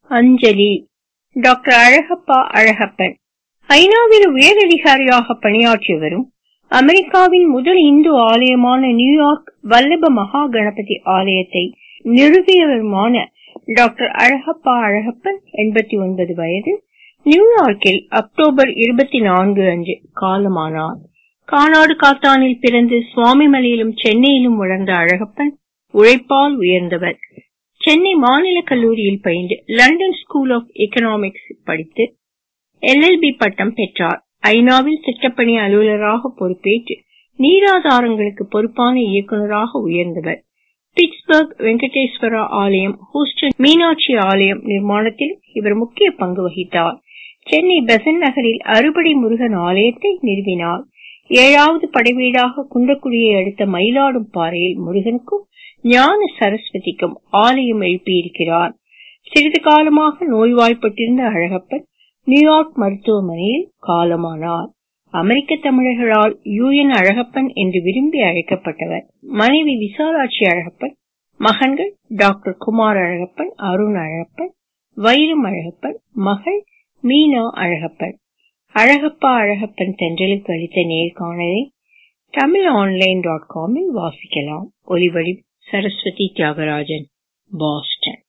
அஞ்சலி doctor Alagappa Alagappan ஐநாவில் உயரதிகாரியாக பணியாற்றி வரும் அமெரிக்காவின் முதல் இந்து ஆலயமான நியூயார்க் வல்லப மகா கணபதி ஆலயத்தை நிறுவியவருமான டாக்டர் அழகப்பா அழகப்பன் எண்பத்தி ஒன்பது வயது நியூயார்க்கில் அக்டோபர் இருபத்தி நான்கு அன்று காலமானார் கானாடு காத்தானில் பிறந்து சுவாமிமலையிலும் சென்னையிலும் வளர்ந்த அழகப்பன் உழைப்பால் உயர்ந்தவர் சென்னை மாநில கல்லூரியில் பயின்று லண்டன் ஸ்கூல் ஆஃப் எக்கனாமிக்ஸ் படித்து எல்எல்பி பட்டம் பெற்றார் ஐநாவில் திட்டப்பணி அலுவலராக பொறுப்பேற்று நீராதாரங்களுக்கு பொறுப்பான இயக்குநராக உயர்ந்தவர் பிட்ஸ்பர்க் வெங்கடேஸ்வரா ஆலயம் ஹூஸ்டன் மீனாட்சி ஆலயம் நிர்மாணத்தில் இவர் முக்கிய பங்கு வகித்தார் சென்னை பெசன் நகரில் அறுபடை முருகன் ஆலயத்தை நிறுவினார் ஏழாவது படைவீடாக குன்றக்குடியை அடுத்த மயிலாடும் பாறையில் முருகனுக்கும் ஞான சரஸ்வதிக்கும் ஆலயம் எழுப்பியிருக்கிறார் சிறிது காலமாக நோய்வாய்ப்பட்டிருந்த அழகப்பன் நியூயார்க் மருத்துவமனையில் காலமானார் அமெரிக்க தமிழர்களால் யூஎன் அழகப்பன் என்று விரும்பி அழைக்கப்பட்டவர் மனைவி விசாலாட்சி அழகப்பன் மகன்கள் டாக்டர் குமார் அழகப்பன் அருண் அழகப்பன் வைரம் அழகப்பன் மகள் மீனா அழகப்பன் அழகப்பா அழகப்பன் தென்றலுக்கு அளித்த நேர்காணலை தமிழ் ஆன்லைன் டாட் காமில் வாசிக்கலாம் ஒலிவடி சரஸ்வதி தியாகராஜன் பாஸ்டன்